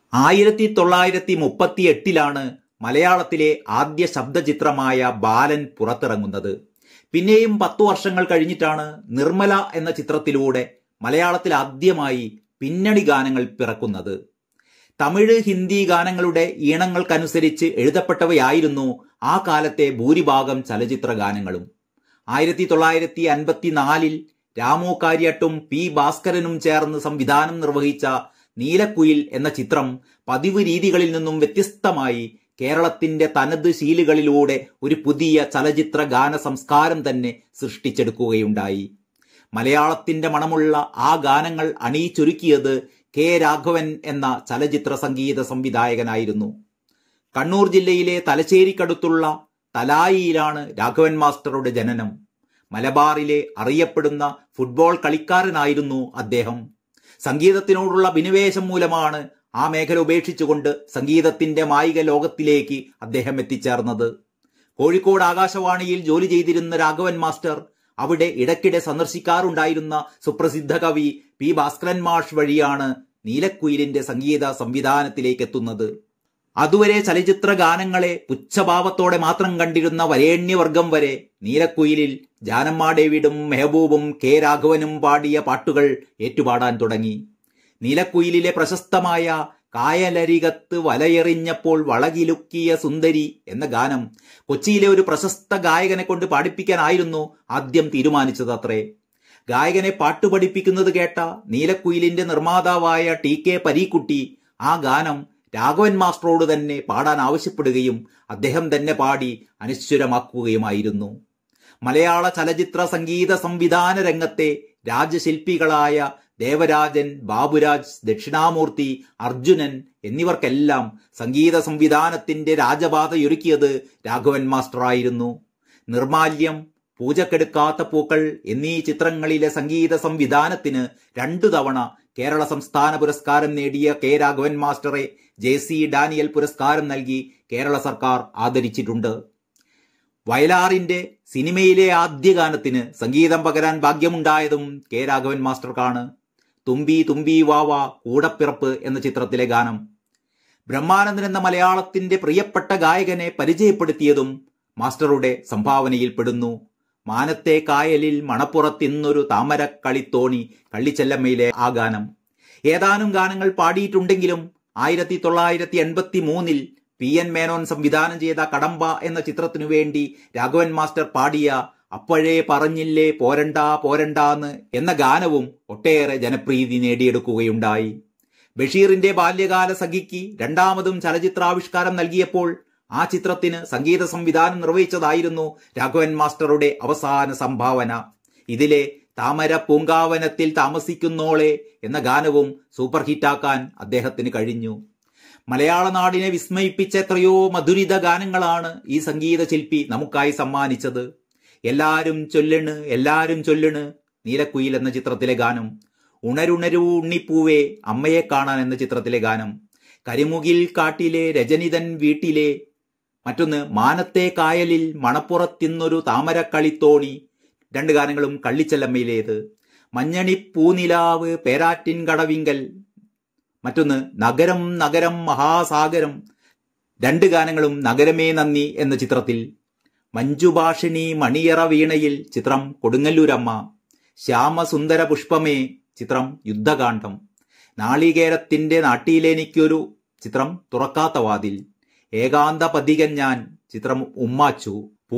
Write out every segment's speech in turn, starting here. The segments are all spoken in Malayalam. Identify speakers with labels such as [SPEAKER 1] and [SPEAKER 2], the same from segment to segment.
[SPEAKER 1] ആയിരത്തി തൊള്ളായിരത്തി മുപ്പത്തി എട്ടിലാണ് മലയാളത്തിലെ ആദ്യ ശബ്ദചിത്രമായ ബാലൻ പുറത്തിറങ്ങുന്നത് പിന്നെയും പത്തു വർഷങ്ങൾ കഴിഞ്ഞിട്ടാണ് നിർമ്മല എന്ന ചിത്രത്തിലൂടെ മലയാളത്തിൽ ആദ്യമായി പിന്നണി ഗാനങ്ങൾ പിറക്കുന്നത് തമിഴ് ഹിന്ദി ഗാനങ്ങളുടെ ഈണങ്ങൾക്കനുസരിച്ച് എഴുതപ്പെട്ടവയായിരുന്നു ആ കാലത്തെ ഭൂരിഭാഗം ചലച്ചിത്ര ഗാനങ്ങളും ആയിരത്തി തൊള്ളായിരത്തി അൻപത്തിനാലിൽ രാമു കാര്യട്ടും പി ഭാസ്കരനും ചേർന്ന് സംവിധാനം നിർവഹിച്ച നീലക്കുയിൽ എന്ന ചിത്രം പതിവ് രീതികളിൽ നിന്നും വ്യത്യസ്തമായി കേരളത്തിന്റെ തനത് ശീലുകളിലൂടെ ഒരു പുതിയ ചലച്ചിത്ര ഗാന സംസ്കാരം തന്നെ സൃഷ്ടിച്ചെടുക്കുകയുണ്ടായി മലയാളത്തിന്റെ മണമുള്ള ആ ഗാനങ്ങൾ അണിയിച്ചൊരുക്കിയത് കെ രാഘവൻ എന്ന ചലച്ചിത്ര സംഗീത സംവിധായകനായിരുന്നു കണ്ണൂർ ജില്ലയിലെ തലശ്ശേരിക്കടുത്തുള്ള തലായിയിലാണ് രാഘവൻ മാസ്റ്ററുടെ ജനനം മലബാറിലെ അറിയപ്പെടുന്ന ഫുട്ബോൾ കളിക്കാരനായിരുന്നു അദ്ദേഹം സംഗീതത്തിനോടുള്ള അഭിനിവേശം മൂലമാണ് ആ മേഖല ഉപേക്ഷിച്ചുകൊണ്ട് സംഗീതത്തിന്റെ മായിക ലോകത്തിലേക്ക് അദ്ദേഹം എത്തിച്ചേർന്നത് കോഴിക്കോട് ആകാശവാണിയിൽ ജോലി ചെയ്തിരുന്ന രാഘവൻ മാസ്റ്റർ അവിടെ ഇടയ്ക്കിടെ സന്ദർശിക്കാറുണ്ടായിരുന്ന സുപ്രസിദ്ധ കവി പി ഭാസ്കരൻ മാഷ് വഴിയാണ് നീലക്കുയിലിന്റെ സംഗീത സംവിധാനത്തിലേക്ക് എത്തുന്നത് അതുവരെ ചലച്ചിത്ര ഗാനങ്ങളെ പുച്ഛഭാവത്തോടെ മാത്രം കണ്ടിരുന്ന വരേണ്യവർഗം വരെ നീലക്കുയിലിൽ ജാനമ്മ ഡേവിഡും മെഹബൂബും കെ രാഘവനും പാടിയ പാട്ടുകൾ ഏറ്റുപാടാൻ തുടങ്ങി നീലക്കുയിലിലെ പ്രശസ്തമായ കായലരികത്ത് വലയെറിഞ്ഞപ്പോൾ വളകിലുക്കിയ സുന്ദരി എന്ന ഗാനം കൊച്ചിയിലെ ഒരു പ്രശസ്ത ഗായകനെ കൊണ്ട് പാടിപ്പിക്കാനായിരുന്നു ആദ്യം തീരുമാനിച്ചത് അത്രേ ഗായകനെ പാട്ടു പഠിപ്പിക്കുന്നത് കേട്ട നീലക്കുയിലിന്റെ നിർമ്മാതാവായ ടി കെ പരീക്കുട്ടി ആ ഗാനം രാഘവൻ മാസ്റ്ററോട് തന്നെ പാടാൻ ആവശ്യപ്പെടുകയും അദ്ദേഹം തന്നെ പാടി അനശ്വരമാക്കുകയുമായിരുന്നു മലയാള ചലച്ചിത്ര സംഗീത സംവിധാന രംഗത്തെ രാജശില്പികളായ ദേവരാജൻ ബാബുരാജ് ദക്ഷിണാമൂർത്തി അർജുനൻ എന്നിവർക്കെല്ലാം സംഗീത സംവിധാനത്തിന്റെ രാജപാതയൊരുക്കിയത് രാഘവൻ മാസ്റ്ററായിരുന്നു നിർമാല്യം പൂജക്കെടുക്കാത്ത പൂക്കൾ എന്നീ ചിത്രങ്ങളിലെ സംഗീത സംവിധാനത്തിന് രണ്ടു തവണ കേരള സംസ്ഥാന പുരസ്കാരം നേടിയ കെ രാഘവൻ മാസ്റ്ററെ ജെ സി ഡാനിയൽ പുരസ്കാരം നൽകി കേരള സർക്കാർ ആദരിച്ചിട്ടുണ്ട് വയലാറിന്റെ സിനിമയിലെ ആദ്യ ഗാനത്തിന് സംഗീതം പകരാൻ ഭാഗ്യമുണ്ടായതും കെ രാഘവൻ മാസ്റ്റർക്കാണ് തുമ്പി തുമ്പി വാവ കൂടപ്പിറപ്പ് എന്ന ചിത്രത്തിലെ ഗാനം ബ്രഹ്മാനന്ദൻ എന്ന മലയാളത്തിന്റെ പ്രിയപ്പെട്ട ഗായകനെ പരിചയപ്പെടുത്തിയതും മാസ്റ്ററുടെ സംഭാവനയിൽപ്പെടുന്നു മാനത്തെ കായലിൽ മണപ്പുറത്തിന്നൊരു താമരക്കളിത്തോണി കള്ളിച്ചെല്ലമ്മയിലെ ആ ഗാനം ഏതാനും ഗാനങ്ങൾ പാടിയിട്ടുണ്ടെങ്കിലും ആയിരത്തി തൊള്ളായിരത്തി എൺപത്തി മൂന്നിൽ പി എൻ മേനോൻ സംവിധാനം ചെയ്ത കടമ്പ എന്ന ചിത്രത്തിനു വേണ്ടി രാഘവൻ മാസ്റ്റർ പാടിയ അപ്പോഴേ പറഞ്ഞില്ലേ പോരണ്ട പോരണ്ടാന്ന് എന്ന ഗാനവും ഒട്ടേറെ ജനപ്രീതി നേടിയെടുക്കുകയുണ്ടായി ബഷീറിന്റെ ബാല്യകാല സഖിക്ക് രണ്ടാമതും ചലച്ചിത്രാവിഷ്കാരം നൽകിയപ്പോൾ ആ ചിത്രത്തിന് സംഗീത സംവിധാനം നിർവഹിച്ചതായിരുന്നു രാഘവൻ മാസ്റ്ററുടെ അവസാന സംഭാവന ഇതിലെ താമര പൂങ്കാവനത്തിൽ താമസിക്കുന്നോളെ എന്ന ഗാനവും സൂപ്പർ ഹിറ്റാക്കാൻ അദ്ദേഹത്തിന് കഴിഞ്ഞു മലയാള നാടിനെ വിസ്മയിപ്പിച്ച എത്രയോ മധുരിത ഗാനങ്ങളാണ് ഈ സംഗീത ശില്പി നമുക്കായി സമ്മാനിച്ചത് എല്ലാരും ചൊല്ലണ് എല്ലാരും ചൊല്ലണ് നീലക്കുയിൽ എന്ന ചിത്രത്തിലെ ഗാനം ഉണരുണരു ഉണ്ണിപ്പൂവേ അമ്മയെ കാണാൻ എന്ന ചിത്രത്തിലെ ഗാനം കരിമുകിൽ കാട്ടിലെ രജനിതൻ വീട്ടിലെ മറ്റൊന്ന് മാനത്തെ കായലിൽ മണപ്പുറത്തിന്നൊരു താമരക്കളിത്തോണി രണ്ട് ഗാനങ്ങളും കള്ളിച്ചെല്ലമ്മയിലേത് മഞ്ഞണി പൂനിലാവ് പേരാറ്റിൻ കടവിങ്കൽ മറ്റൊന്ന് നഗരം നഗരം മഹാസാഗരം രണ്ട് ഗാനങ്ങളും നഗരമേ നന്ദി എന്ന ചിത്രത്തിൽ മഞ്ജുഭാഷിണി മണിയറ വീണയിൽ ചിത്രം കൊടുങ്ങല്ലൂരമ്മ ശ്യാമസുന്ദര പുഷ്പമേ ചിത്രം യുദ്ധകാന്ഡം നാളികേരത്തിന്റെ നാട്ടിയിലെനിക്കൊരു ചിത്രം തുറക്കാത്ത വാതിൽ ഏകാന്ത പതികൻ ഞാൻ ചിത്രം ഉമ്മാച്ചു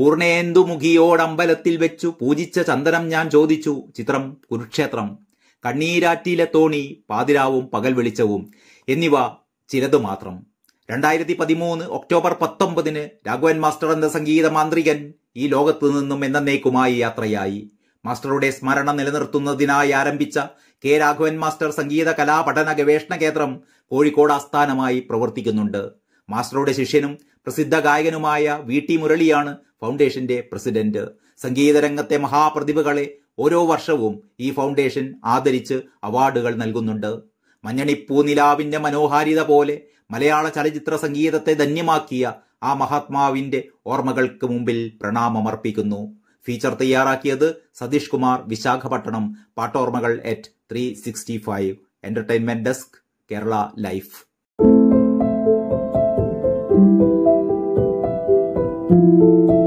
[SPEAKER 1] പൂർണേന്ദുമുഖിയോടമ്പലത്തിൽ വെച്ചു പൂജിച്ച ചന്ദനം ഞാൻ ചോദിച്ചു ചിത്രം കുരുക്ഷേത്രം കണ്ണീരാറ്റിയിലെ തോണി പാതിരാവും പകൽ വെളിച്ചവും എന്നിവ ചിലത് മാത്രം രണ്ടായിരത്തി പതിമൂന്ന് ഒക്ടോബർ പത്തൊമ്പതിന് രാഘവൻ മാസ്റ്റർ എന്ന സംഗീത മാന്ത്രികൻ ഈ ലോകത്തു നിന്നും എന്നേക്കുമായി യാത്രയായി മാസ്റ്ററുടെ സ്മരണ നിലനിർത്തുന്നതിനായി ആരംഭിച്ച കെ രാഘവൻ മാസ്റ്റർ സംഗീത കലാപഠന ഗവേഷണ കേന്ദ്രം കോഴിക്കോട് ആസ്ഥാനമായി പ്രവർത്തിക്കുന്നുണ്ട് മാസ്റ്ററുടെ ശിഷ്യനും പ്രസിദ്ധ ഗായകനുമായ വി ടി മുരളിയാണ് ഫൗണ്ടേഷന്റെ പ്രസിഡന്റ് സംഗീതരംഗത്തെ മഹാപ്രതിഭകളെ ഓരോ വർഷവും ഈ ഫൗണ്ടേഷൻ ആദരിച്ച് അവാർഡുകൾ നൽകുന്നുണ്ട് മഞ്ഞണിപ്പൂനിലാവിന്റെ മനോഹാരിത പോലെ മലയാള ചലച്ചിത്ര സംഗീതത്തെ ധന്യമാക്കിയ ആ മഹാത്മാവിന്റെ ഓർമ്മകൾക്ക് മുമ്പിൽ പ്രണാമമർപ്പിക്കുന്നു ഫീച്ചർ തയ്യാറാക്കിയത് സതീഷ് കുമാർ വിശാഖപട്ടണം പാട്ടോർമ്മകൾ at three sixty five entertainment desk Kerala life
[SPEAKER 2] you